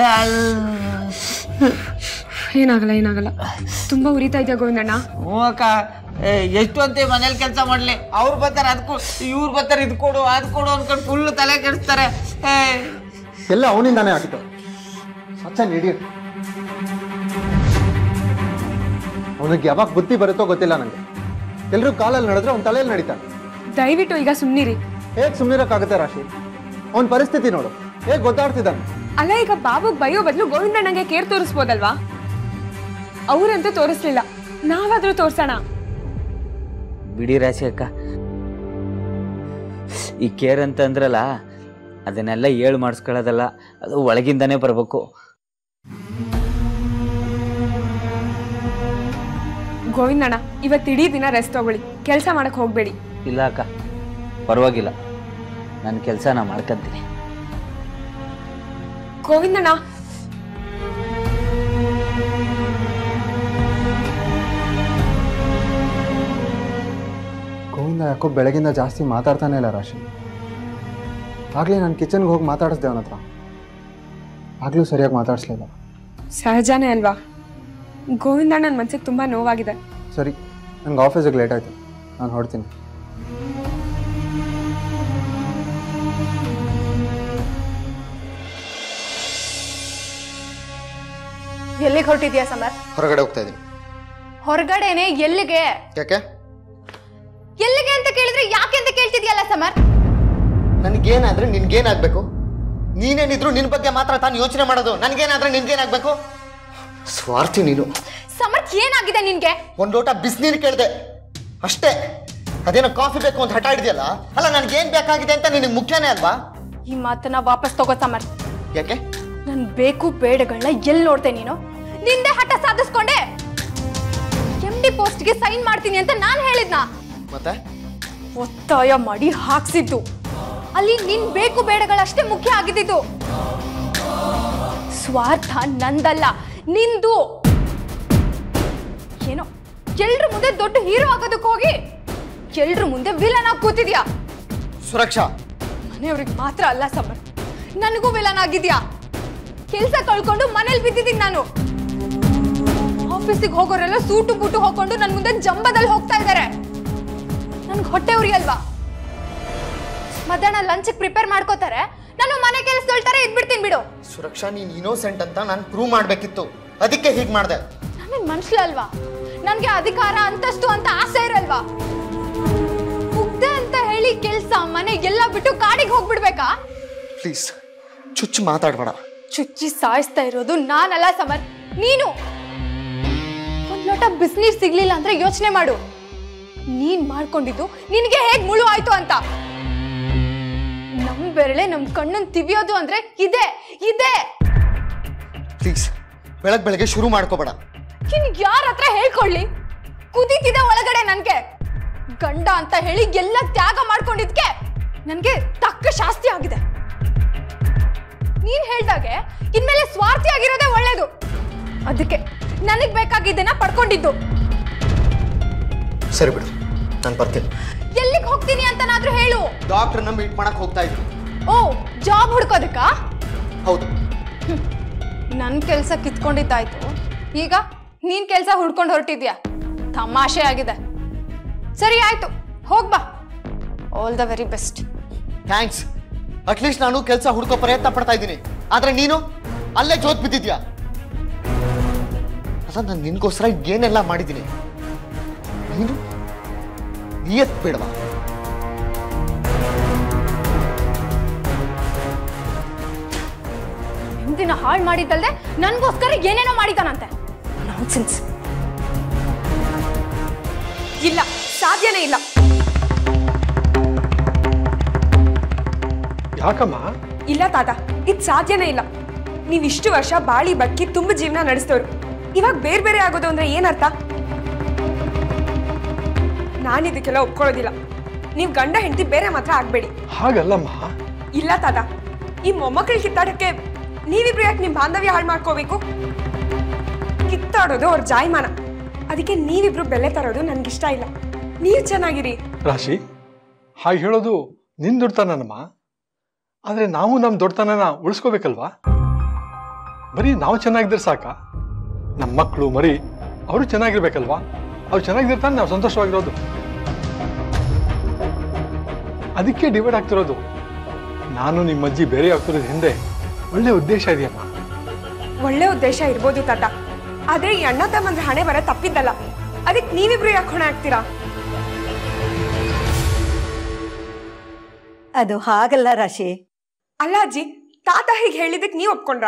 ಏನಾಗಲ್ಲ ಏನಾಗಲ್ಲ ತುಂಬಾ ಉರಿತಾ ಇದೆಯಾ ಗೋವಿಂದಣ್ಣ ಹ್ಞೂ ಅಕ್ಕ ಏ, ಎಷ್ಟು ಅಂತ ಮನೇಲಿ ಕೆಲಸ ಮಾಡ್ಲಿ ಅವ್ರು ಬರ್ತಾರೆ ಅದಕ್ಕೂ ಇವ್ರು ಬರ್ತಾರೆ ಇದು ಕೊಡು ಅದು ಕೊಡು ಅನ್ಕೊಂಡು ಫುಲ್ ತಲೆ ಕೆಡಿಸ್ತಾರೆ ಏ, ಎಲ್ಲ ಅವನಿಂದಾನೇ ಆಗಿತ್ತು ಸಚ್ಚ ಇಡಿಯಟ್ ಅವನಿಗೆ ಯಾವಾಗ ಬುದ್ಧಿ ಬರುತ್ತೋ ಗೊತ್ತಿಲ್ಲ ನನಗೆ ಎಲ್ಲರೂ ಕಾಲಲ್ಲಿ ನಡೆದ್ರೆ ಅವ್ನ ತಲೆಯಲ್ಲಿ ನಡೀತಾನೆ ದಯವಿಟ್ಟು ಈಗ ಸುಮ್ನಿರಿ ಹೇಗೆ ಸುಮ್ಮನಿರಕ್ಕಾಗುತ್ತೆ ರಾಶಿ ಅವನ ಪರಿಸ್ಥಿತಿ ನೋಡು ಹೇಗೆ ಗೊತ್ತಾಡ್ತಿದ್ದಾನೆ ಅಲ್ಲ ಈಗ ಬಾಬುಗ್ ಬೈಯೋ ಬದಲು ಗೋವಿಂದಣ್ಣಗೆ ಕೇರ್ ತೋರಿಸ್ಬೋದಲ್ವಾ ಅವ್ರಂತೂ ತೋರಿಸ್ಲಿಲ್ಲ ನಾವಾದ್ರೂ ತೋರ್ಸೋಣ ಬಿಡಿ ರಾಶಿ ಅಕ್ಕ ಈ ಕೇರ್ ಅಂತ ಅಂದ್ರಲ್ಲ ಅದನ್ನೆಲ್ಲ ಏಳು ಮಾಡಿಸ್ಕೊಳ್ಳೋದಲ್ಲ ಅದು ಒಳಗಿಂದನೇ ಬರಬೇಕು ಗೋವಿಂದಣ್ಣ ಇವತ್ತು ಇಡೀ ದಿನ ರೆಸ್ಟ್ ತಗೊಳ್ಳಿ ಕೆಲಸ ಮಾಡಕ್ ಹೋಗ್ಬೇಡಿ ಇಲ್ಲ ಅಕ್ಕ ಪರವಾಗಿಲ್ಲ ನನ್ನ ಕೆಲಸ ನಾ ಮಾಡ್ಕೊಂತೀನಿ ಗೋವಿಂದಣ್ಣ ಗೋವಿಂದ ಯಾಕೋ ಬೆಳಗಿಂದ ಜಾಸ್ತಿ ಮಾತಾಡ್ತಾನೆ ಇಲ್ಲ ರಾಶಿ ಆಗಲೇ ನಾನು ಕಿಚನ್ಗೆ ಹೋಗಿ ಮಾತಾಡಿಸ್ದೆ ಅವನ ಹತ್ರ ಆಗಲೂ ಸರಿಯಾಗಿ ಮಾತಾಡಿಸ್ಲಿಲ್ಲ ಸಹಜನೇ ಅಲ್ವಾ ಗೋವಿಂದಣ್ಣನ ಮನ್ಸಿಗೆ ತುಂಬಾ ನೋವಾಗಿದೆ ಸರಿ ನಂಗೆ ಆಫೀಸಿಗೆ ಲೇಟ್ ಆಯಿತು ನಾನು ಹೊರಡ್ತೀನಿ ಎಲ್ಲಿಗೆ ಹೊರಟಿದ್ಯಾ ಸಮರ್ ಹೊರಗಡೆ ಹೋಗ್ತಾ ಇದ್ದೀನಿ ಹೊರಗಡೆನೆ ಎಲ್ಲಿಗೆ ಯಾಕೆ ಎಲ್ಲಿಗೆ ಅಂತ ಕೇಳಿದ್ರೆ ಯಾಕೆ ಅಂತ ಕೇಳ್ತಿದ್ಯಲ್ಲ ಸಮರ್ ನನಗೇನಾದ್ರೆ ನಿನ್ಗೇನಾಗಬೇಕು ನೀನೇನಿದ್ರು ನಿನ್ನ ಬಗ್ಗೆ ಮಾತ್ರ ತಾನು ಯೋಚನೆ ಮಾಡೋದು ನನಗೇನಾದ್ರೆ ನಿನ್ಗೇನಾಗಬೇಕು ಸ್ವಾರ್ಥಿ ನೀನು ಸಮರ್ ಏನಾಗಿದೆ ನಿನ್ಗೆ ಒಂದು ಲೋಟ ಬಿಸಿನೀರು ಕೇಳಿದೆ ಅಷ್ಟೇ ಅದೇನೋ ಕಾಫಿ ಬೇಕು ಅಂತ ಹಠ ಹಿಡಿದೆಯಲ್ಲ ಅಲ್ಲ ನನಗೇನು ಬೇಕಾಗಿದೆ ಅಂತ ನಿನಗೆ ಮುಖ್ಯನೇ ಅಲ್ವಾ ಈ ಮಾತನ್ನ ವಾಪಸ್ ತಗೋ ಸಮರ್ ಯಾಕೆ ನನ್ ಬೇಕು ಬೇಡಗಳನ್ನ ಎಲ್ಲಿ ನೋಡ್ದೆ ನೀನು ನಿಂದೆ ಹಠ ಸಾಧಿಸ್ಕೊಂಡೆ ಎಂ ಡಿ ಪೋಸ್ಟ್ಗೆ ಸೈನ್ ಮಾಡ್ತೀನಿ ಅಂತ ನಾನು ಹೇಳಿದ್ನಾ ಮತ್ತೆ ಒತ್ತಾಯ ಮಾಡಿ ಹಾಕ್ಸಿದ್ದು ಅಲ್ಲಿ ನಿನ್ ಬೇಕು ಬೇಡಗಳಷ್ಟೇ ಮುಖ್ಯ ಆಗಿದ್ದಿದ್ದು ಸ್ವಾರ್ಥ ನಂದಲ್ಲ ನಿಂದು ಏನೋ ಎಲ್ರ ಮುಂದೆ ದೊಡ್ಡ ಹೀರೋ ಆಗೋದಕ್ಕೆ ಹೋಗಿ ಎಲ್ರ ಮುಂದೆ ವಿಲನ್ ಆಗಿ ಕೂತಿದ್ಯಾ ಸುರಕ್ಷಾ ಮನೆಯವ್ರಿಗೆ ಮಾತ್ರ ಅಲ್ಲ ಸಮರ್ ನನಗೂ ವಿಲನ್ ಆಗಿದ್ಯಾ ಕೆಲಸ ಕಳ್ಕೊಂಡು ಮನೇಲಿ ಬಿದ್ದಿದ್ದೀನಿ ನಾನು ಆಫೀಸಿಗೆ ಹೋಗೋರೆಲ್ಲ ಸೂಟು ಬೂಟು ಹಾಕೊಂಡು ನನ್ನ ಮುಂದೆ ಜಂಬದಲ್ಲಿ ಹೋಗ್ತಾ ಇದ್ದಾರೆ ನನ್ಗೆ ಹೊಟ್ಟೆ ಉರಿ ಅಲ್ವಾ ಮಧ್ಯಾಹ್ನ ಲಂಚ್ಗೆ ಪ್ರಿಪೇರ್ ಮಾಡ್ಕೋತಾರೆ ನಾನು ಮನೆ ಕೆಲಸದೊಳ್ತಾರೆ ಇದ್ಬಿಡ್ತೀನಿ ಬಿಡು ಸುರಕ್ಷಾ ನೀನು ಇನೋಸೆಂಟ್ ಅಂತ ನಾನು ಪ್ರೂವ್ ಮಾಡಬೇಕಿತ್ತು ಅದಕ್ಕೆ ಹೀಗೆ ಮಾಡಿದೆ ನಾನೇನ್ ಮನುಷ್ಯ ಅಲ್ವಾ ನನ್ಗೆ ಅಧಿಕಾರ ಅಂತಸ್ತು ಅಂತ ಆಸೆ ಇರಲ್ವಾ ಮುಗ್ದೆ ಅಂತ ಹೇಳಿ ಕೆಲ್ಸ ಮನೆ ಎಲ್ಲ ಬಿಟ್ಟು ಕಾಡಿಗೆ ಹೋಗ್ಬಿಡ್ಬೇಕಾ ಪ್ಲೀಸ್ ಚುಚ್ಚು ಮಾತಾಡಬೇಡ ಚುಚ್ಚಿ ಸಾಯಿಸ್ತಾ ಇರೋದು ನಾನಲ್ಲ ಸಮರ್ ನೀನು ಒಂದ್ ಲೋಟ ಬಿಸಿನೀರ್ ಸಿಗ್ಲಿಲ್ಲ ಅಂದ್ರೆ ಯೋಚನೆ ಮಾಡು ನೀನ್ ಮಾಡ್ಕೊಂಡಿದ್ದು ನಿನಗೆ ಹೇಗ್ ಮುಳು ಆಯ್ತು ಅಂತ ನಮ್ ಬೆರಳೆ ನಮ್ ಕಣ್ಣನ್ ತಿವಿಯೋದು ಅಂದ್ರೆ ಇದೆ ಇದೆ ಪ್ಲೀಸ್ ಬೆಳಗ್ಗೆ ಬೆಳಗ್ಗೆ ಶುರು ಮಾಡ್ಕೋಬೇಡ ಇನ್ ಯಾರ ಹತ್ರ ಹೇಳ್ಕೊಳ್ಳಿ ಕುದೀತಿದೆ ಒಳಗಡೆ ನನ್ಗೆ ಗಂಡ ಅಂತ ಹೇಳಿ ಎಲ್ಲ ತ್ಯಾಗ ಮಾಡ್ಕೊಂಡಿದ್ಕೆ ನನ್ಗೆ ತಕ್ಕ ಶಾಸ್ತಿ ಆಗಿದೆ ನೀನ್ ಹೇಳ್ದಾಗೆ ಇನ್ಮೇಲೆ ಸ್ವಾರ್ಥಿ ಆಗಿರೋದೇ ಒಳ್ಳೇದು ಅದಕ್ಕೆ ನನಗ್ ಬೇಕಾಗಿದ್ದನ್ನ ಪಡ್ಕೊಂಡಿದ್ದು ಸರಿ ಬಿಡು ನಾನು ಬರ್ತೀನಿ ಎಲ್ಲಿಗೆ ಹೋಗ್ತೀನಿ ಅಂತನಾದ್ರೂ ಹೇಳು ಡಾಕ್ಟ್ರನ್ನ ಮೀಟ್ ಮಾಡಕ್ ಹೋಗ್ತಾ ಇದ್ದೀನಿ ಓ ಜಾಬ್ ಹುಡ್ಕೋದಕ್ಕಾ ಹೌದು ನನ್ ಕೆಲ್ಸ ಕಿತ್ಕೊಂಡಿದ್ದಾಯ್ತು ಈಗ ನೀನ್ ಕೆಲ್ಸ ಹುಡ್ಕೊಂಡು ಹೊರಟಿದ್ಯಾ ತಮಾಷೆ ಆಗಿದೆ ಸರಿ ಆಯ್ತು ಹೋಗ್ಬಾ all the very best thanks at least ನಾನು ಕೆಲಸ ಹುಡ್ಕೋ ಪ್ರಯತ್ನ ಪಡ್ತಾ ಇದ್ದೀನಿ ಆದ್ರೆ ನೀನು ಅಲ್ಲೇ ಜೋತ್ ಬಿದ್ದಿದ್ಯಾ ಅಲ್ಲ ನಾನು ನಿನ್ಗೋಸ್ಕರ ಏನೆಲ್ಲ ಮಾಡಿದ್ದೀನಿ ನೀನು ನಿಯತ್ ಬೇಡವಾ ಹಿಂದಿನ ಹಾಳು ಮಾಡಿದ್ದಲ್ದೆ ನನ್ಗೋಸ್ಕರ ಏನೇನೋ ಮಾಡಿದಾನಂತೆ ನಾನ್ಸೆನ್ಸ್ ಇಲ್ಲ ಸಾಧ್ಯನೇ ಇಲ್ಲ ಯಾಕಮ್ಮ ಇಲ್ಲ ತಾತ ಇದು ಸಾಧ್ಯನೇ ಇಲ್ಲ ನೀವು ಇಷ್ಟು ವರ್ಷ ಬಾಳಿ ಬದುಕಿ ತುಂಬ ಜೀವನ ನಡೆಸ್ತವ್ರು ಇವಾಗ ಬೇರೆ ಬೇರೆ ಆಗೋದು ಅಂದ್ರೆ ಏನರ್ಥ ನಾನು ಇದಕ್ಕೆಲ್ಲ ಒಪ್ಕೊಳ್ಳೋದಿಲ್ಲ ನೀವು ಗಂಡ ಹೆಂಡತಿ ಬೇರೆ ಮಾತ್ರ ಆಗ್ಬೇಡಿ ಹಾಗಲ್ಲಮ್ಮ ಇಲ್ಲ ತಾತ ಈ ಮೊಮ್ಮಕ್ಕಳು ಕಿತ್ತಾಡಕ್ಕೆ ನೀವಿಬ್ರು ಯಾಕೆ ನಿಮ್ಮ ಬಾಂಧವ್ಯ ಹಾಳು ಮಾಡ್ಕೋಬೇಕು ಕಿತ್ತಾಡೋದು ಅವ್ರ ಜಾಯಮಾನ ಅದಕ್ಕೆ ನೀವಿಬ್ರು ಬೆಲೆ ತರೋದು ನನ್ಗಿಷ್ಟ ಇಲ್ಲ ನೀವು ಚೆನ್ನಾಗಿರಿ ರಾಶಿ ಹಾಗೆ ಹೇಳೋದು ನಿನ್ ದೊಡ್ತನಮ್ಮ ಆದ್ರೆ ನಾವು ನಮ್ಮ ದೊಡ್ಡತನನ ಉಳಿಸ್ಕೋಬೇಕಲ್ವಾ ಬರೀ ನಾವು ಚೆನ್ನಾಗಿದ್ರೆ ಸಾಕ ನಮ್ಮ ಮಕ್ಕಳು ಮರಿ ಅವರು ಚೆನ್ನಾಗಿರ್ಬೇಕಲ್ವಾ ಅವ್ರು ಚೆನ್ನಾಗಿರ್ತಾನೆ ನಾವು ಸಂತೋಷವಾಗಿರೋದು ಅದಕ್ಕೆ ಡಿವೈಡ್ ಆಗ್ತಿರೋದು ನಾನು ನಿಮ್ಮ ಅಜ್ಜಿ ಬೇರೆ ಆಗ್ತಿರೋದು ಹಿಂದೆ ಒಳ್ಳೆ ಉದ್ದೇಶ ಇದೆಯಮ್ಮ ಒಳ್ಳೆ ಉದ್ದೇಶ ಇರ್ಬೋದು ತಾತ ಆದ್ರೆ ಈ ಅಣ್ಣ ತಮ್ಮಂದ್ರ ಹಣೆ ಬರ ತಪ್ಪಿದ್ದಲ್ಲ ಅದಕ್ಕೆ ನೀವಿಬ್ರು ಯಾಕೆ ಹೊಣೆ ಆಗ್ತೀರಾ ಅದು ಹಾಗಲ್ಲ ರಾಶಿ ಅಲ್ಲ ಅಜ್ಜಿ ತಾತ ಹೀಗೆ ಹೇಳಿದಕ್ಕೆ ನೀವ್ ಒಪ್ಕೊಂಡ್ರಾ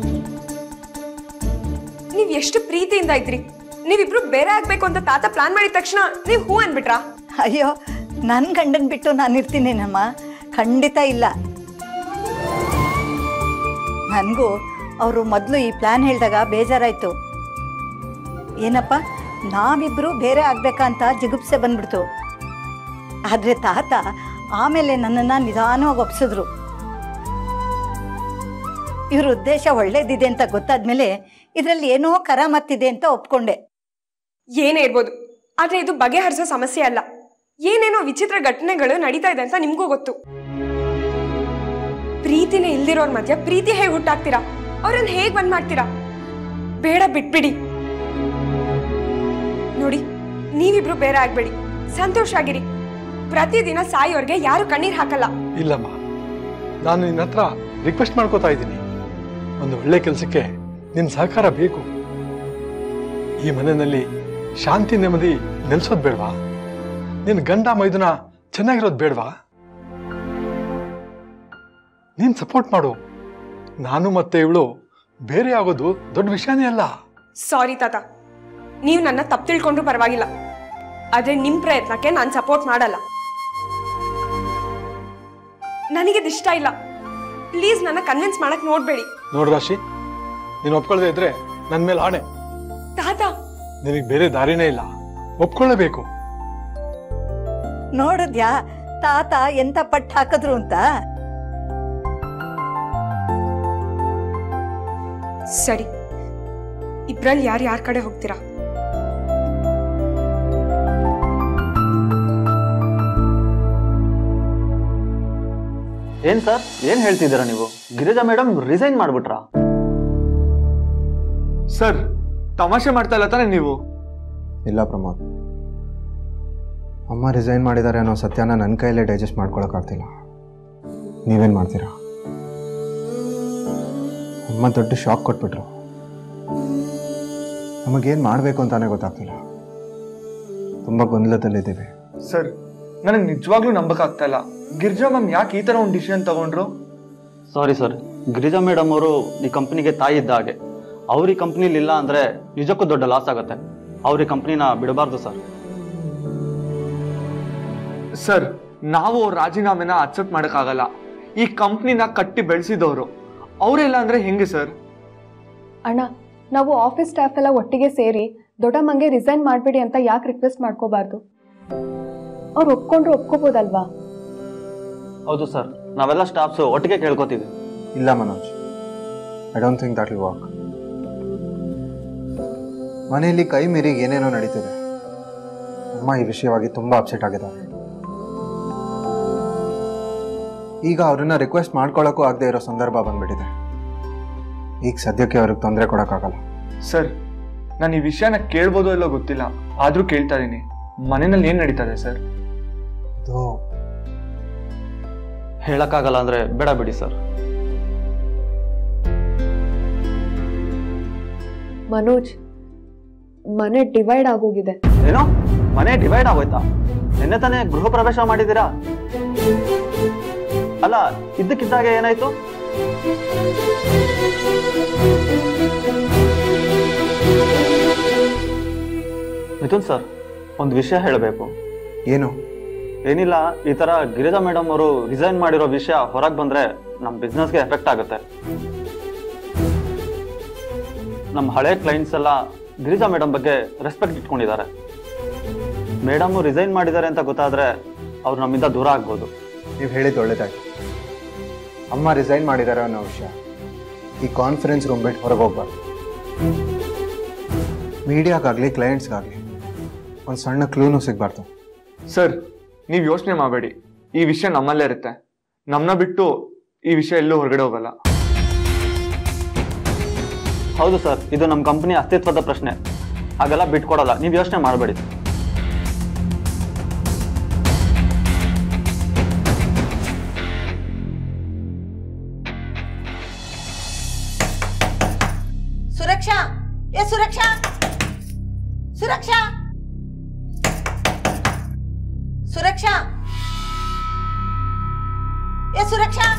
ನೀವ್ ಎಷ್ಟು ಪ್ರೀತಿಯಿಂದ ಇದ್ರಿ ನೀವಿಬ್ರು ಬೇರೆ ಆಗ್ಬೇಕು ಅಂತ ತಾತ ಪ್ಲಾನ್ ಮಾಡಿದ ತಕ್ಷಣ ನೀವ್ ಹೂ ಅನ್ಬಿಟ್ರಾ ಅಯ್ಯೋ ನನ್ನ ಗಂಡನ್ ಬಿಟ್ಟು ನಾನು ಇರ್ತೀನೇನಮ್ಮ ಖಂಡಿತ ಇಲ್ಲ ನನಗೂ ಅವರು ಮೊದಲು ಈ ಪ್ಲ್ಯಾನ್ ಹೇಳಿದಾಗ ಬೇಜಾರಾಯಿತು ಏನಪ್ಪ ನಾವಿಬ್ಬರು ಬೇರೆ ಆಗ್ಬೇಕಂತ ಜಿಗುಪ್ಸೆ ಬಂದ್ಬಿಡ್ತು ಆದರೆ ತಾತ ಆಮೇಲೆ ನನ್ನನ್ನು ನಿಧಾನವಾಗಿ ಒಪ್ಸಿದ್ರು ಇವ್ರ ಉದ್ದೇಶ ಒಳ್ಳೇದಿದೆ ಅಂತ ಗೊತ್ತಾದ್ಮೇಲೆ ಇದರಲ್ಲಿ ಏನೋ ಕರಾಮತ್ತಿದೆ ಅಂತ ಒಪ್ಕೊಂಡೆ ಏನೇ ಇರ್ಬೋದು ಆದ್ರೆ ಇದು ಬಗೆಹರಿಸೋ ಸಮಸ್ಯೆ ಅಲ್ಲ ಏನೇನೋ ವಿಚಿತ್ರ ಘಟನೆಗಳು ನಡೀತಾ ಇದೆ ಅಂತ ನಿಮ್ಗೂ ಗೊತ್ತು ಪ್ರೀತಿನೇ ಇಲ್ದಿರೋರ್ ಮಧ್ಯ ಪ್ರೀತಿ ಹೇಗೆ ಹುಟ್ಟಾಕ್ತೀರಾ ಅವ್ರನ್ನ ಹೇಗ್ ಬಂದ್ ಮಾಡ್ತೀರಾ ಬೇಡ ಬಿಟ್ಬಿಡಿ ನೋಡಿ ನೀವಿಬ್ರು ಬೇರೆ ಆಗ್ಬೇಡಿ ಸಂತೋಷ ಆಗಿರಿ ಪ್ರತಿದಿನ ಸಾಯೋರ್ಗೆ ಯಾರು ಕಣ್ಣೀರ್ ಹಾಕಲ್ಲ ಇಲ್ಲಮ್ಮ ನಾನು ನಿನ್ನ ಹತ್ರ ರಿಕ್ವೆಸ್ಟ್ ಮಾಡ್ಕೋತಾ ಇದ್ದೀನಿ ಒಂದು ಒಳ್ಳೆ ಕೆಲಸಕ್ಕೆ ನಿನ್ನ ಸಹಕಾರ ಬೇಕು ಈ ಮನೆಯಲ್ಲಿ ಶಾಂತಿ ನೆಮ್ಮದಿ ನೆಲೆಸೋದು ಬೇಡವಾ ನಿನ್ನ ಗಂಡ ಮೈದುನ ಚೆನ್ನಾಗಿರೋದು ಬೇಡವಾ ನೀನ್ ಸಪೋರ್ಟ್ ಮಾಡು ನಾನು ಮತ್ತೆ ಇವಳು ಬೇರೆ ಆಗೋದು ದೊಡ್ಡ ವಿಷಯನೇ ಅಲ್ಲ ಸಾರಿ ತಾತ ನೀವು ನನ್ನ ತಪ್ಪು ತಿಳ್ಕೊಂಡ್ರು ಪರವಾಗಿಲ್ಲ ಆದ್ರೆ ನಿಮ್ ಪ್ರಯತ್ನಕ್ಕೆ ನಾನು ಸಪೋರ್ಟ್ ಮಾಡಲ್ಲ ನನಗಿದಿಷ್ಟ ಇಲ್ಲ ಪ್ಲೀಸ್ ನನ್ನ ಕನ್ವಿನ್ಸ್ ಮಾಡಕ್ ನೋಡ್ಬೇಡಿ ನೋಡು ರಾಶಿ ನೀನು ಒಪ್ಕೊಳ್ಳದೆ ಇದ್ರೆ ನನ್ನ ಮೇಲೆ ಆಣೆ ತಾತ ನಿನಗೆ ಬೇರೆ ದಾರಿನೇ ಇಲ್ಲ ಒಪ್ಕೊಳ್ಳೇಬೇಕು ನೋಡಿದ್ಯಾ ತಾತ ಎಂತ ಪಟ್ಟು ಹಾಕಿದ್ರು ಅಂತ ಸರಿ ಇಬ್ರಲ್ಲಿ ಯಾರು ಯಾರ ಕಡೆ ಹೋಗ್ತೀರಾ ಏನ್ ಸರ್ ಏನ್ ಹೇಳ್ತಿದ್ದೀರಾ ನೀವು ಗಿರಿಜಾ ಮೇಡಮ್ ರಿಸೈನ್ ಮಾಡ್ಬಿಟ್ರಾ ಸರ್ ತಮಾಷೆ ಮಾಡ್ತಾ ಇಲ್ಲ ತಾನೇ ನೀವು ಇಲ್ಲ ಪ್ರಮೋದ್ ಅಮ್ಮ ರಿಸೈನ್ ಮಾಡಿದ್ದಾರೆ ಅನ್ನೋ ಸತ್ಯನ ನನ್ನ ಕೈಯಲ್ಲೇ ಡೈಜೆಸ್ಟ್ ಮಾಡ್ಕೊಳಕ್ಕಾಗ್ತಿಲ್ಲ ನೀವೇನು ಮಾಡ್ತೀರಾ ಅಮ್ಮ ದೊಡ್ಡ ಶಾಕ್ ಕೊಟ್ಬಿಟ್ರು ನಮಗೇನು ಮಾಡಬೇಕು ಅಂತಾನೆ ಗೊತ್ತಾಗ್ತಿಲ್ಲ ತುಂಬ ಗೊಂದಲದಲ್ಲಿದ್ದೀವಿ ಸರ್ ನನಗೆ ನಿಜವಾಗ್ಲೂ ನಂಬಕ್ಕಾಗ್ತಾ ಇಲ್ಲ ಗಿರ್ಜಾ ಮ್ಯಾಮ್ ಯಾಕೆ ಈ ತರ ಒಂದು ಡಿಸಿಷನ್ ತಗೊಂಡ್ರು ಸಾರಿ ಸರ್ ಗಿರಿಜಾ ಮೇಡಮ್ ಅವರು ಈ ಕಂಪ್ನಿಗೆ ತಾಯಿ ಇದ್ದ ಹಾಗೆ ಅವ್ರ ಈ ಕಂಪ್ನಿಲಿ ಇಲ್ಲ ಅಂದ್ರೆ ನಿಜಕ್ಕೂ ದೊಡ್ಡ ಲಾಸ್ ಆಗುತ್ತೆ ಅವ್ರ ಈ ಕಂಪ್ನಿನ ಬಿಡಬಾರ್ದು ಸರ್ ಸರ್ ನಾವು ಅವ್ರ ರಾಜೀನಾಮೆನ ಅಕ್ಸೆಪ್ಟ್ ಮಾಡೋಕ್ಕಾಗಲ್ಲ ಈ ಕಂಪ್ನಿನ ಕಟ್ಟಿ ಬೆಳೆಸಿದವರು ಅವರೆಲ್ಲ ಅಂದ್ರೆ ಹೆಂಗೆ ಸರ್ ಅಣ್ಣ ನಾವು ಆಫೀಸ್ ಸ್ಟಾಫ್ ಎಲ್ಲ ಒಟ್ಟಿಗೆ ಸೇರಿ ದೊಡ್ಡಮ್ಮಂಗೆ ರಿಸೈನ್ ಮಾಡಬೇಡಿ ಅಂತ ಯಾಕೆ ರಿಕ್ವೆಸ್ಟ್ ಮಾಡ್ಕೋಬಾರ್ದು ಅವ್ರು ಒಪ್ಕೊಂಡ್ರು ಒಪ್ಕೋಬೋದಲ್ವಾ ಹೌದು ಸರ್ ನಾವೆಲ್ಲ ಸ್ಟಾಫ್ಸ್ ಒಟ್ಟಿಗೆ ಕೇಳ್ಕೊತೀವಿ ಇಲ್ಲ Manoj I don't think that will work ಮನೆಯಲ್ಲಿ ಕೈ ಮೀರಿ ಏನೇನೋ ನಡೀತಿದೆ ಅಮ್ಮ ಈ ವಿಷಯವಾಗಿ ತುಂಬ ಅಪ್ಸೆಟ್ ಆಗಿದ್ದಾರೆ ಈಗ ಅವ್ರನ್ನ ರಿಕ್ವೆಸ್ಟ್ ಮಾಡ್ಕೊಳ್ಳೋಕ್ಕೂ ಆಗದೆ ಇರೋ ಸಂದರ್ಭ ಬಂದ್ಬಿಟ್ಟಿದೆ ಈಗ ಸದ್ಯಕ್ಕೆ ಅವ್ರಿಗೆ ತೊಂದರೆ ಕೊಡೋಕ್ಕಾಗಲ್ಲ ಸರ್ ನಾನು ಈ ವಿಷಯನ ಕೇಳ್ಬೋದೋ ಇಲ್ಲೋ ಗೊತ್ತಿಲ್ಲ ಆದ್ರೂ ಕೇಳ್ತಾ ಇದೀನಿ ಮನೆಯಲ್ಲಿ ಏನ್ ನಡೀತದೆ ಸರ್ ಅದು ಹೇಳಕ್ಕಾಗಲ್ಲ ಅಂದ್ರೆ ಬೇಡ ಬಿಡಿ ಸರ್ ಮನೋಜ್ ಮನೆ ಡಿವೈಡ್ ಆಗೋಗಿದೆ ಏನೋ ಮನೆ ಡಿವೈಡ್ ಆಗೋಯ್ತಾ ನಿನ್ನೆ ತಾನೇ ಗೃಹ ಪ್ರವೇಶ ಮಾಡಿದ್ದೀರಾ ಅಲ್ಲ ಇದ್ದಕ್ಕಿದ್ದಾಗೆ ಏನಾಯ್ತು ಮಿಥುನ್ ಸರ್ ಒಂದು ವಿಷಯ ಹೇಳಬೇಕು ಏನು ಏನಿಲ್ಲ ಈ ತರ ಗಿರಿಜಾ ಮೇಡಮ್ ಅವರು ರಿಸೈನ್ ಮಾಡಿರೋ ವಿಷಯ ಹೊರಗೆ ಬಂದ್ರೆ ನಮ್ಮ ಬಿಸ್ನೆಸ್ಗೆ ಎಫೆಕ್ಟ್ ಆಗುತ್ತೆ ನಮ್ಮ ಹಳೆ ಕ್ಲೈಂಟ್ಸ್ ಎಲ್ಲ ಗಿರಿಜಾ ಮೇಡಮ್ ಬಗ್ಗೆ ರೆಸ್ಪೆಕ್ಟ್ ಇಟ್ಕೊಂಡಿದ್ದಾರೆ ಮೇಡಮ್ ರಿಸೈನ್ ಮಾಡಿದ್ದಾರೆ ಅಂತ ಗೊತ್ತಾದ್ರೆ ಅವ್ರು ನಮ್ಮಿಂದ ದೂರ ಆಗ್ಬೋದು ನೀವು ಹೇಳಿದ್ದು ಒಳ್ಳೇದಾಯ್ತು ಅಮ್ಮ ರಿಸೈನ್ ಮಾಡಿದ್ದಾರೆ ಅನ್ನೋ ವಿಷಯ ಈ ಕಾನ್ಫರೆನ್ಸ್ ರೂಮ್ ಬಿಟ್ಟು ಹೊರಗೆ ಹೋಗ್ಬಾರ್ದು ಮೀಡಿಯಾಗಾಗಲಿ ಕ್ಲೈಂಟ್ಸ್ಗಾಗಲಿ ಒಂದು ಸಣ್ಣ ಕ್ಲೂನು ಸಿಗಬಾರ್ದು ಸರ್ ನೀವು ಯೋಚನೆ ಮಾಡಬೇಡಿ ಈ ವಿಷಯ ನಮ್ಮಲ್ಲೇ ಇರುತ್ತೆ ನಮ್ಮನ್ನ ಬಿಟ್ಟು ಈ ವಿಷಯ ಎಲ್ಲೂ ಹೊರಗಡೆ ಹೋಗಲ್ಲ ಹೌದು ಸರ್ ಇದು ನಮ್ಮ ಕಂಪನಿ ಅಸ್ತಿತ್ವದ ಪ್ರಶ್ನೆ ಹಾಗೆಲ್ಲ ಬಿಟ್ಕೊಡಲ್ಲ ನೀವು ಯೋಚನೆ ಮಾಡಬೇಡಿ ಸುರಕ್ಷಾ ಏ ಸುರಕ್ಷಾ ಸುರಕ್ಷಾ ಸುರಕ್ಷಾ ಏ ಸುರಕ್ಷಾ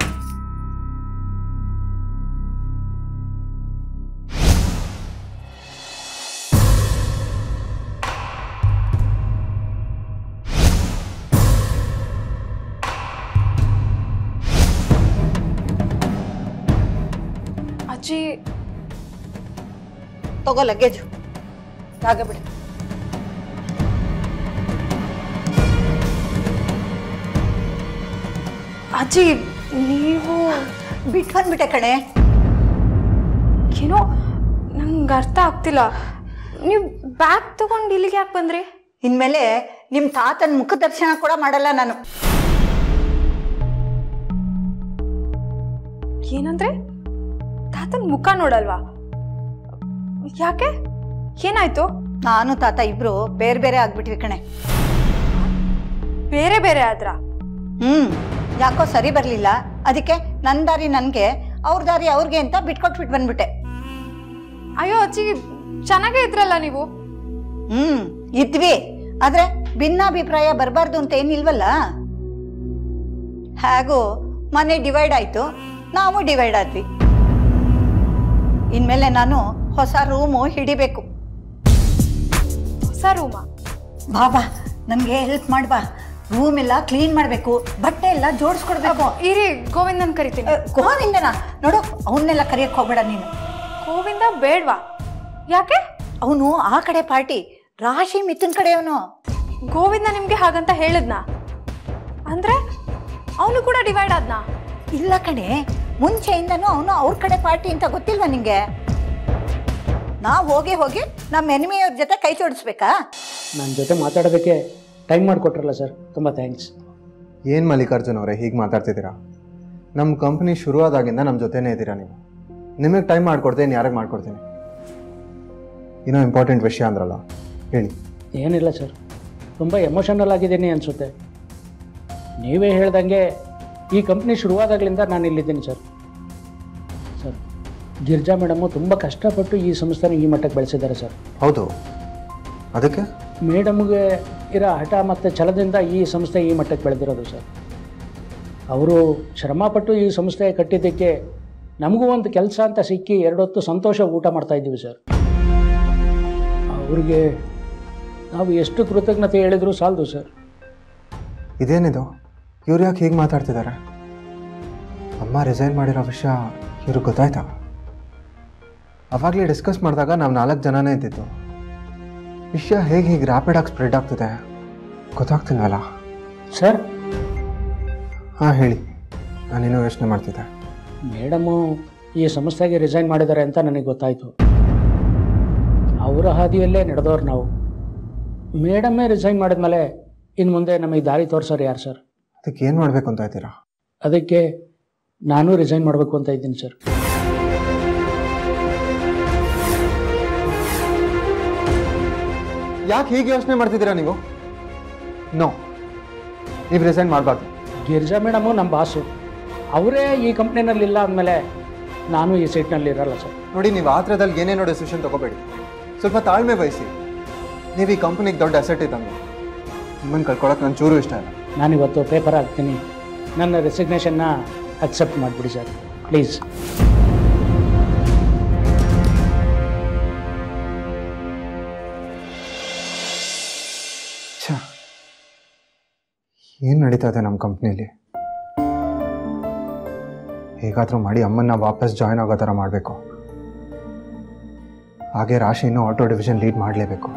ಅಜ್ಜಿ ತಗೋ ಲಗೇಜು ಜಾಗ ಬಿಡು ಅಜ್ಜಿ ನೀವು ಬಿಟ್ಟು ಬಂದ್ಬಿಟ್ಟೆ ಕಣೆ ಏನೋ ನಂಗೆ ಅರ್ಥ ಆಗ್ತಿಲ್ಲ ನೀವು ಬ್ಯಾಗ್ ತಗೊಂಡು ಇಲ್ಲಿಗೆ ಯಾಕೆ ಬಂದ್ರಿ ಇನ್ಮೇಲೆ ನಿಮ್ಮ ತಾತನ ಮುಖ ದರ್ಶನ ಕೂಡ ಮಾಡಲ್ಲ ನಾನು ಏನಂದ್ರೆ ತಾತನ ಮುಖ ನೋಡಲ್ವಾ ಯಾಕೆ ಏನಾಯ್ತು ನಾನು ತಾತ ಇಬ್ರು ಬೇರೆ ಬೇರೆ ಆಗ್ಬಿಟ್ವಿ ಕಣೆ ಬೇರೆ ಬೇರೆ ಆದ್ರ ಹ್ಮ್ ಯಾಕೋ ಸರಿ ಬರ್ಲಿಲ್ಲ ಅದಕ್ಕೆ ನನ್ನ ದಾರಿ ನನ್ಗೆ ಅವ್ರ ದಾರಿ ಅವ್ರಿಗೆ ಅಂತ ಬಿಟ್ಕೊಟ್ಬಿಟ್ಟು ಬಂದ್ಬಿಟ್ಟೆ ಅಯ್ಯೋ ಅಜ್ಜಿ ಚೆನ್ನಾಗೇ ಇದ್ರಲ್ಲ ನೀವು ಹ್ಮ್ ಇದ್ವಿ ಆದ್ರೆ ಭಿನ್ನಾಭಿಪ್ರಾಯ ಬರಬಾರ್ದು ಅಂತ ಏನಿಲ್ವಲ್ಲ ಹೇಗೂ ಮನೆ ಡಿವೈಡ್ ಆಯ್ತು ನಾವು ಡಿವೈಡ್ ಆದ್ವಿ ಇನ್ಮೇಲೆ ನಾನು ಹೊಸ ರೂಮು ಹಿಡಿಬೇಕು ಹೊಸ ರೂಮ ಬಾಬಾ ನಮ್ಗೆ ಹೆಲ್ಪ್ ಮಾಡ್ಬಾ ರೂಮ್ ಎಲ್ಲ ಕ್ಲೀನ್ ಮಾಡ್ಬೇಕು ಬಟ್ಟೆ ಎಲ್ಲ ಜೋಡಿಸ್ಕೊಡ್ಬೇಕು ಇರಿ ಗೋವಿಂದನ್ ಕರಿತೀನಿ ಗೋವಿಂದನ ನೋಡು ಅವನ್ನೆಲ್ಲ ಕರಿಯಕ್ ಹೋಗ್ಬೇಡ ನೀನು ಗೋವಿಂದ ಬೇಡ್ವಾ ಯಾಕೆ ಅವನು ಆ ಕಡೆ ಪಾರ್ಟಿ ರಾಶಿ ಮಿಥುನ್ ಕಡೆಯವನು ಗೋವಿಂದ ನಿಮ್ಗೆ ಹಾಗಂತ ಹೇಳಿದ್ನ ಅಂದ್ರೆ ಅವನು ಕೂಡ ಡಿವೈಡ್ ಆದ್ನ ಇಲ್ಲ ಕಣೆ ಮುಂಚೆಯಿಂದನೂ ಅವನು ಅವ್ರ ಕಡೆ ಪಾರ್ಟಿ ಅಂತ ಗೊತ್ತಿಲ್ವಾ ನಿಂಗೆ ನಾವು ಹೋಗಿ ಹೋಗಿ ನಮ್ಮ ಎನಿಮಿಯವ್ರ ಜೊತೆ ಕೈ ಜೋಡಿಸ್ಬೇಕಾ ನನ್ನ ಜೊತೆ ಮಾತಾಡೋದಕ್ಕೆ ಟೈಮ್ ಮಾಡಿಕೊಟ್ರಲ್ಲ ಸರ್ ತುಂಬ ಥ್ಯಾಂಕ್ಸ್ ಏನು ಮಲ್ಲಿಕಾರ್ಜುನ್ ಅವರೇ ಹೀಗೆ ಮಾತಾಡ್ತಿದ್ದೀರಾ ನಮ್ಮ ಕಂಪ್ನಿ ಶುರುವಾದಾಗಿಂದ ನಮ್ಮ ಜೊತೆನೇ ಇದ್ದೀರಾ ನೀವು ನಿಮಗೆ ಟೈಮ್ ಮಾಡಿಕೊಡ್ತೀನಿ ಯಾರಿಗೆ ಮಾಡ್ಕೊಡ್ತೀನಿ ಇನ್ನೂ ಇಂಪಾರ್ಟೆಂಟ್ ವಿಷಯ ಅಂದ್ರಲ್ಲ ಹೇಳಿ ಏನಿಲ್ಲ ಸರ್ ತುಂಬ ಎಮೋಷನಲ್ ಆಗಿದ್ದೀನಿ ಅನಿಸುತ್ತೆ ನೀವೇ ಹೇಳ್ದಂಗೆ ಈ ಕಂಪ್ನಿ ಶುರುವಾದಾಗಲಿಂದ ನಾನು ಇಲ್ಲಿದ್ದೀನಿ ಸರ್ ಸರ್ ಗಿರ್ಜಾ ಮೇಡಮು ತುಂಬ ಕಷ್ಟಪಟ್ಟು ಈ ಸಂಸ್ಥೆನ ಈ ಮಟ್ಟಕ್ಕೆ ಬೆಳೆಸಿದ್ದಾರೆ ಸರ್ ಹೌದು ಅದಕ್ಕೆ ಮೇಡಮ್ಗೆ ಇರೋ ಹಠ ಮತ್ತು ಛಲದಿಂದ ಈ ಸಂಸ್ಥೆ ಈ ಮಟ್ಟಕ್ಕೆ ಬೆಳೆದಿರೋದು ಸರ್ ಅವರು ಶ್ರಮಪಟ್ಟು ಈ ಸಂಸ್ಥೆ ಕಟ್ಟಿದ್ದಕ್ಕೆ ನಮಗೂ ಒಂದು ಕೆಲಸ ಅಂತ ಸಿಕ್ಕಿ ಎರಡೊತ್ತು ಸಂತೋಷ ಊಟ ಮಾಡ್ತಾ ಇದ್ದೀವಿ ಸರ್ ಅವ್ರಿಗೆ ನಾವು ಎಷ್ಟು ಕೃತಜ್ಞತೆ ಹೇಳಿದರೂ ಸಾಲದು ಸರ್ ಇದೇನಿದು ಇವ್ರು ಯಾಕೆ ಹೀಗೆ ಮಾತಾಡ್ತಿದ್ದಾರೆ ಅಮ್ಮ ರಿಸೈನ್ ಮಾಡಿರೋ ವಿಷಯ ಇವ್ರಿಗೆ ಗೊತ್ತಾಯ್ತಾ ಅವಾಗಲೇ ಡಿಸ್ಕಸ್ ಮಾಡಿದಾಗ ನಾವು ನಾಲ್ಕು ಜನನೇ ಇದ್ದಿದ್ದು ವಿಷಯ ಹೇಗೆ ಹೀಗೆ ರ್ಯಾಪಿಡಾಗಿ ಸ್ಪ್ರೆಡ್ ಆಗ್ತಿದೆ ಗೊತ್ತಾಗ್ತಿಲ್ವಲ್ಲ ಸರ್ ಹಾಂ ಹೇಳಿ ನಾನೇನೋ ಯೋಚನೆ ಮಾಡ್ತಿದ್ದೆ ಮೇಡಮು ಈ ಸಂಸ್ಥೆಗೆ ರಿಸೈನ್ ಮಾಡಿದ್ದಾರೆ ಅಂತ ನನಗೆ ಗೊತ್ತಾಯಿತು ಅವರ ಹಾದಿಯಲ್ಲೇ ನಡೆದವ್ರು ನಾವು ಮೇಡಮ್ಮೇ ರಿಸೈನ್ ಮಾಡಿದ್ಮೇಲೆ ಇನ್ನು ಮುಂದೆ ನಮಗೆ ದಾರಿ ತೋರಿಸೋರು ಯಾರು ಸರ್ ಅದಕ್ಕೆ ಏನು ಮಾಡಬೇಕು ಅಂತ ಇದ್ದೀರಾ ಅದಕ್ಕೆ ನಾನು ರಿಸೈನ್ ಮಾಡಬೇಕು ಅಂತ ಇದ್ದೀನಿ ಸರ್ ಯಾಕೆ ಹೀಗೆ ಯೋಚನೆ ಮಾಡ್ತಿದ್ದೀರಾ ನೀವು ನೋ ನೀವು ರಿಸೈನ್ ಮಾಡಬಾರ್ದು ಗಿರ್ಜಾ ಮೇಡಮು ನಮ್ಮ ಬಾಸು ಅವರೇ ಈ ಕಂಪ್ನಿನಲ್ಲಿ ಇಲ್ಲ ಅಂದಮೇಲೆ ನಾನು ಈ ಸೀಟ್ನಲ್ಲಿ ಇರಲ್ಲ ಸರ್ ನೋಡಿ ನೀವು ಆ ಥರದಲ್ಲಿ ಏನೇನೋ ಡೆಸಿಷನ್ ತಗೋಬೇಡಿ ಸ್ವಲ್ಪ ತಾಳ್ಮೆ ವಹಿಸಿ ನೀವು ಈ ಕಂಪ್ನಿಗೆ ದೊಡ್ಡ ಅಸೆಟ್ ಇದ್ದಂಗೆ ನಿಮ್ಮನ್ನು ಕಳ್ಕೊಳಕ್ಕೆ ನನ್ನ ಚೂರು ಇಷ್ಟ ಇಲ್ಲ ನಾನಿವತ್ತು ಪೇಪರ್ ಹಾಕ್ತೀನಿ ನನ್ನ ರೆಸಿಗ್ನೇಷನ್ನ ಅಕ್ಸೆಪ್ಟ್ ಮಾಡಿಬಿಡಿ ಸರ್ ಪ್ಲೀಸ್ ಛ ಏನು ನಡೀತಾ ಇದೆ ನಮ್ಮ ಕಂಪ್ನಿಲಿ ಹೇಗಾದರೂ ಮಾಡಿ ಅಮ್ಮನ್ನ ವಾಪಸ್ ಜಾಯ್ನ್ ಆಗೋ ಥರ ಮಾಡಬೇಕು ಹಾಗೆ ರಾಶಿನೂ ಆಟೋ ಡಿವಿಷನ್ ಲೀಡ್ ಮಾಡಲೇಬೇಕು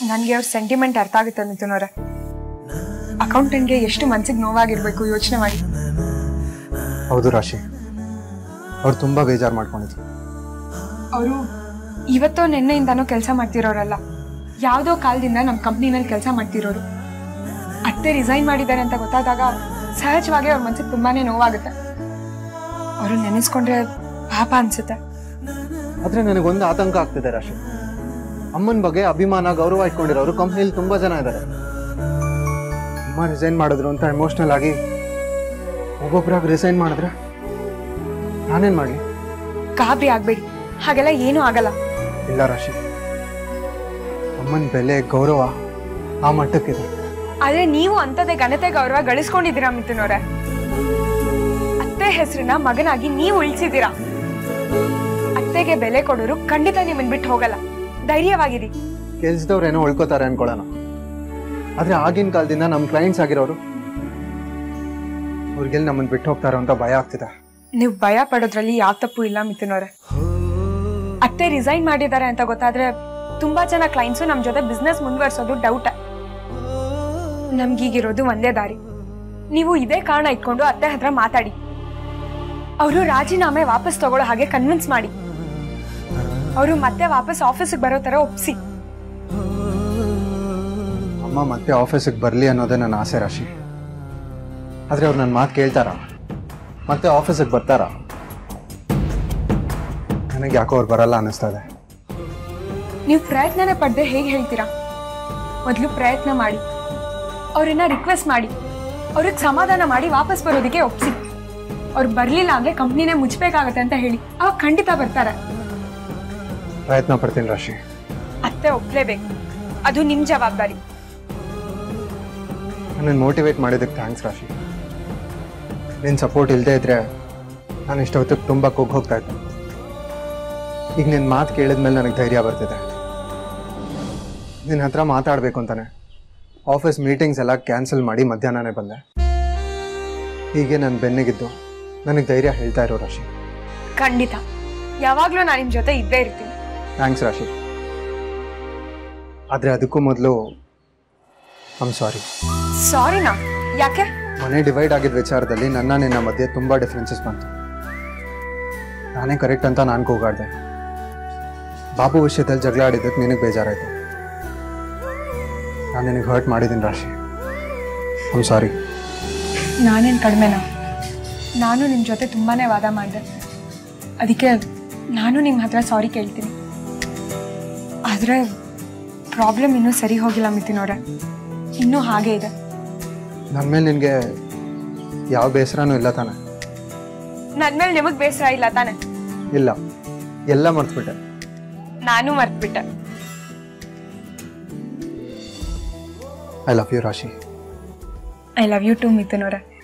ನನಗೆ ಅವ್ರ ಸೆಂಟಿಮೆಂಟ್ ಅರ್ಥ ಆಗುತ್ತೆ ಮಿಥುನ್ ಅವರೇ ಅಕೌಂಟೆಂಟ್ಗೆ ಎಷ್ಟು ಮನ್ಸಿಗೆ ನೋವಾಗಿರ್ಬೇಕು ಯೋಚನೆ ಮಾಡಿ ಹೌದು ರಾಶಿ ಅವ್ರು ತುಂಬ ಬೇಜಾರು ಮಾಡ್ಕೊಂಡಿದ್ರು ಅವರು ಇವತ್ತೋ ನಿನ್ನೆಯಿಂದನೂ ಕೆಲಸ ಮಾಡ್ತಿರೋರಲ್ಲ ಯಾವುದೋ ಕಾಲದಿಂದ ನಮ್ಮ ಕಂಪ್ನಿನಲ್ಲಿ ಕೆಲಸ ಮಾಡ್ತಿರೋರು ಅತ್ತೆ ರಿಸೈನ್ ಮಾಡಿದ್ದಾರೆ ಅಂತ ಗೊತ್ತಾದಾಗ ಸಹಜವಾಗಿ ಅವ್ರ ಮನ್ಸಿಗೆ ತುಂಬಾನೇ ನೋವಾಗುತ್ತೆ ಅವರು ನೆನೆಸ್ಕೊಂಡ್ರೆ ಪಾಪ ಅನ್ಸುತ್ತೆ ಆದರೆ ನನಗೊಂದು ಆತಂಕ ಆಗ್ತಿದೆ ರಾಶಿ ಅಮ್ಮನ ಬಗ್ಗೆ ಅಭಿಮಾನ ಗೌರವ ಇಟ್ಕೊಂಡಿರೋರು ಕಂಪ್ನಿಲಿ ತುಂಬ ಜನ ಇದ್ದಾರೆ ಅಮ್ಮ ರಿಸೈನ್ ಮಾಡಿದ್ರು ಅಂತ ಎಮೋಷ್ನಲ್ ಆಗಿ ಒಬ್ಬೊಬ್ಬರಾಗಿ ರಿಸೈನ್ ಮಾಡಿದ್ರೆ ನಾನೇನು ಮಾಡಲಿ ಗಾಬರಿ ಆಗ್ಬೇಡಿ ಹಾಗೆಲ್ಲ ಏನೂ ಆಗಲ್ಲ ಇಲ್ಲ ರಾಶಿ ಅಮ್ಮನ ಬೆಲೆ ಗೌರವ ಆ ಮಟ್ಟಕ್ಕಿದೆ ಆದ್ರೆ ನೀವು ಅಂಥದ್ದೇ ಘನತೆ ಗೌರವ ಗಳಿಸ್ಕೊಂಡಿದ್ದೀರಾ ಮಿಥುನ್ ಅವರೇ ಅತ್ತೆ ಹೆಸರನ್ನ ಮಗನಾಗಿ ನೀವು ಉಳಿಸಿದ್ದೀರಾ ಅತ್ತೆಗೆ ಬೆಲೆ ಕೊಡೋರು ಖಂಡಿತ ನಿಮ್ಮನ್ ಬಿಟ್ಟು ಹೋಗಲ್ಲ ಧೈರ್ಯವಾಗಿರಿ ಕೆಲ್ಸದವ್ರು ಏನೋ ಉಳ್ಕೋತಾರೆ ಅನ್ಕೊಳ್ಳೋಣ ಆದ್ರೆ ಆಗಿನ ಕಾಲದಿಂದ ನಮ್ಮ ಕ್ಲೈಂಟ್ಸ್ ಆಗಿರೋರು ಅವ್ರಿಗೆಲ್ಲಿ ನಮ್ಮನ್ನು ಬಿಟ್ಟು ಹೋಗ್ತಾರೋ ಅಂತ ಭಯ ಆಗ್ತಿದೆ ನೀವು ಭಯ ಪಡೋದ್ರಲ್ಲಿ ಯಾವ ತಪ್ಪು ಇಲ್ಲ ಮಿಥುನ್ ಅವರೇ ಅತ್ತೆ ರಿಸೈನ್ ಮಾಡಿದ್ದಾರೆ ಅಂತ ಗೊತ್ತಾದ್ರೆ ತುಂಬಾ ಜನ ಕ್ಲೈಂಟ್ಸು ನಮ್ ಜೊತೆ ಬಿಸ್ನೆಸ್ ಮುಂದುವರ್ಸೋದು ಡೌಟ್ ನಮ್ಗೀಗಿರೋದು ಒಂದೇ ದಾರಿ ನೀವು ಇದೇ ಕಾರಣ ಇಟ್ಕೊಂಡು ಅತ್ತೆ ಹತ್ರ ಮಾತಾಡಿ ಅವರು ರಾಜೀನಾಮೆ ವಾಪಸ್ ತಗೊಳ್ಳೋ ಹಾಗೆ ಕನ್ವಿನ್ಸ್ ಮಾಡಿ ಅವರು ಮತ್ತೆ ವಾಪಸ್ ಆಫೀಸಿಗೆ ಬರೋ ತರ ಒಪ್ಸಿ ಅಮ್ಮ ಮತ್ತೆ ಆಫೀಸಿಗೆ ಬರಲಿ ಅನ್ನೋದೇ ನನ್ನ ಆಸೆ ರಾಶಿ ಆದರೆ ಅವ್ರು ನನ್ನ ಮಾತು ಕೇಳ್ತಾರ ಮತ್ತೆ ಆಫೀಸಿಗೆ ಬರ್ತಾರ ನನಗೆ ಯಾಕೋ ಅವ್ರು ಬರಲ್ಲ ಅನ್ನಿಸ್ತಾ ಇದೆ ನೀವು ಪ್ರಯತ್ನನೇ ಪಡ್ದೆ ಹೇಗೆ ಹೇಳ್ತೀರಾ ಮೊದಲು ಪ್ರಯತ್ನ ಮಾಡಿ ಅವ್ರನ್ನ ರಿಕ್ವೆಸ್ಟ್ ಮಾಡಿ ಅವ್ರಿಗೆ ಸಮಾಧಾನ ಮಾಡಿ ವಾಪಸ್ ಬರೋದಕ್ಕೆ ಒಪ್ಸಿ ಅವ್ರು ಬರ್ಲಿಲ್ಲ ಅಂದ್ರೆ ಕಂಪ್ನಿನೇ ಮುಚ್ಚಬೇಕಾಗತ್ತೆ ಅಂತ ಹೇಳಿ ಅವಾಗ ಖಂಡಿತ ಬರ್ತಾರೆ ಪ್ರಯತ್ನ ಪಡ್ತೀನಿ ರಾಶಿ ಅತ್ತೆ ಒಪ್ಲೇಬೇಕು ಅದು ನಿಮ್ ಜವಾಬ್ದಾರಿ ನನ್ನನ್ನು ಮೋಟಿವೇಟ್ ಮಾಡಿದ್ದಕ್ಕೆ ಥ್ಯಾಂಕ್ಸ್ ರಾಶಿ ನಿನ್ನ ಸಪೋರ್ಟ್ ಇಲ್ಲದೆ ಇದ್ರೆ ನಾನು ಇಷ್ಟೊತ್ತಿಗೆ ತುಂಬ ಕುಗ್ಗಿ ಹೋಗ್ತಾ ಇದ್ದೆ ಈಗ ನಿನ್ನ ಮಾತು ಕೇಳಿದ್ಮೇಲೆ ನನಗೆ ಧೈರ್ಯ ಬರ್ತಿದೆ ನಿನ್ನ ಹತ್ರ ಮಾತಾಡಬೇಕು ಅಂತಾನೆ ಆಫೀಸ್ ಮೀಟಿಂಗ್ಸ್ ಎಲ್ಲ ಕ್ಯಾನ್ಸಲ್ ಮಾಡಿ ಮಧ್ಯಾಹ್ನನೇ ಬಂದೆ ಹೀಗೆ ನನ್ನ ಬೆನ್ನಿಗಿದ್ದು ನನಗೆ ಧೈರ್ಯ ಹೇಳ್ತಾ ಇರೋ ರಾಶಿ ಖಂಡಿತ ಯಾವಾಗ್ಲೂ ನಾನು ನಿಮ್ ಜೊತೆ ಇದ್ದೇ ಇರ್ತೀನಿ ಥ್ಯಾಂಕ್ಸ್ ರಾಶಿ ಆದರೆ ಅದಕ್ಕೂ ಮೊದಲು ಐಮ್ ಸಾರಿ ಸಾರಿನಾ ಯಾಕೆ ಮನೆ ಡಿವೈಡ್ ಆಗಿದ್ದ ವಿಚಾರದಲ್ಲಿ ನನ್ನ ನಿನ್ನ ಮಧ್ಯೆ ತುಂಬ ಡಿಫ್ರೆನ್ಸಸ್ ಬಂತು ನಾನೇ ಕರೆಕ್ಟ್ ಅಂತ ನಾನು ಕೂಗಾಡ್ದೆ ಬಾಬು ವಿಷಯದಲ್ಲಿ ಜಗಳ ಆಡಿದ್ದಕ್ಕೆ ನಿನಗೆ ಬೇಜಾರಾಯ್ತು ನಾನು ನಿನಗೆ ಹರ್ಟ್ ಮಾಡಿದ್ದೀನಿ ರಾಶಿ ಐಮ್ ಸಾರಿ ನಾನೇನು ಕಡಿಮೆನಾ ನಾನು ನಿಮ್ಮ ಜೊತೆ ತುಂಬಾನೇ ವಾದ ಮಾಡಿದೆ ಅದಕ್ಕೆ ನಾನು ನಿಮ್ಮ ಹತ್ರ ಸಾರಿ ಕೇಳ್ತೀನಿ ಆದರೆ ಪ್ರಾಬ್ಲಮ್ ಇನ್ನೂ ಸರಿ ಹೋಗಿಲ್ಲ ಮಿತಿನವ್ರೆ ಇನ್ನೂ ಹಾಗೆ ಇದೆ ನನ್ನ ಮೇಲೆ ನಿನಗೆ ಯಾವ ಬೇಸರನೂ ಇಲ್ಲ ತಾನೆ ನನ್ನ ಮೇಲೆ ನಿಮಗೆ ಬೇಸರ ಇಲ್ಲ ತಾನೆ ಇಲ್ಲ ಎಲ್ಲ ಮರ್ತ್ಬಿಟ್ಟೆ ನಾನು ಮರ್ತ್ಬಿಟ್ಟೆ I love you Rashi I love you too ಮಿಥುನವ್ರೆ